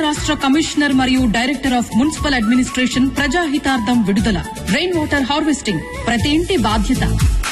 రాష్ట్ర కమిషనర్ మరియు director of municipal administration ప్రజాహితార్థం విడుదల రెయిన్ వాటర్ హార్వెస్టింగ్ ప్రతి ఇంటి బాధ్యత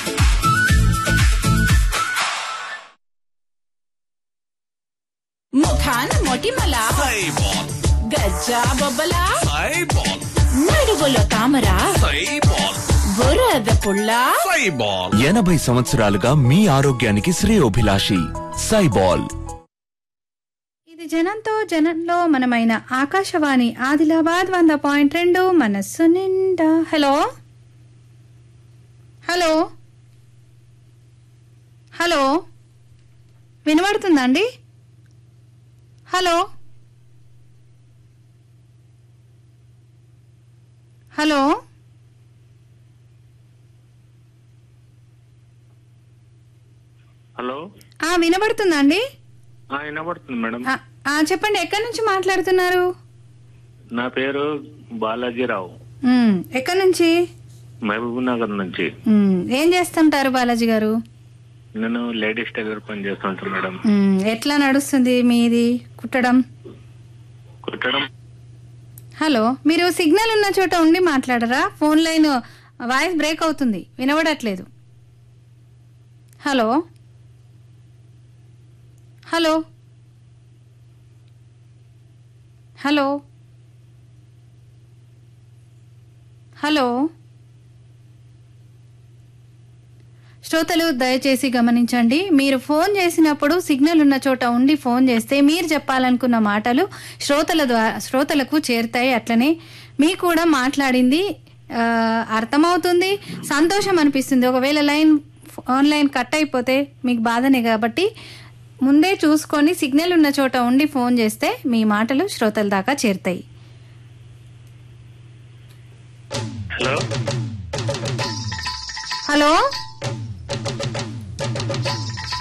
ముఖాన మొటిమల సైబాల్ గజ్జా బొబ్బల సైబాల్ నడుగులో తామర సైబాల్ బురద పుల్ల సైబాల్ ఎనభై సంవత్సరాలుగా మీ ఆరోగ్యానికి శ్రేయోభిలాషి సైబాల్ ఇది జనంతో జనంలో మనమైన ఆకాశవాణి ఆదిలాబాద్ వంద పాయింట్ రెండు మనస్సు నిండా హలో హలో హలో వినబడుతుందండి హలో హలో హలో ఆ, వినబడుతుందండి ఆ, వినబడుతుంది మేడం ఆ, ఆ, చెప్పండి ఎక్కడి నుంచి మాట్లాడుతున్నారు నా పేరు బాలాజీరావు ఉమ్, ఎక్కడి నుంచి మహబూబ్ నగర్ నుంచి ఉమ్, ఏం చేస్తుంటారు బాలాజీ గారు నేను లేడీస్ టైలర్ పని చేస్తుంటాను మేడం ఉమ్, ఎట్లా నడుస్తుంది మీది కుట్టడం కుట్టడం హలో మీరు సిగ్నల్ ఉన్న చోట ఉండి మాట్లాడరా ఫోన్ లైన్ వాయిస్ బ్రేక్ అవుతుంది వినబడట్లేదు హలో హలో హలో హలో శ్రోతలు దయచేసి గమనించండి మీరు ఫోన్ చేసినప్పుడు సిగ్నల్ ఉన్న చోట ఉండి ఫోన్ చేస్తే మీరు చెప్పాలనుకున్న మాటలు శ్రోతల ద్వారా శ్రోతలకు చేరుతాయి అట్లనే మీకు కూడా మాట్లాడింది ఆ, అర్థమవుతుంది సంతోషం అనిపిస్తుంది ఒకవేళ లైన్ ఆన్లైన్ కట్ అయిపోతే మీకు బాధనే కాబట్టి ముందే చూసుకొని సిగ్నల్ ఉన్న చోట ఉండి ఫోన్ చేస్తే మీ మాటలు శ్రోతల దాకా చేరుతాయి హలో హలో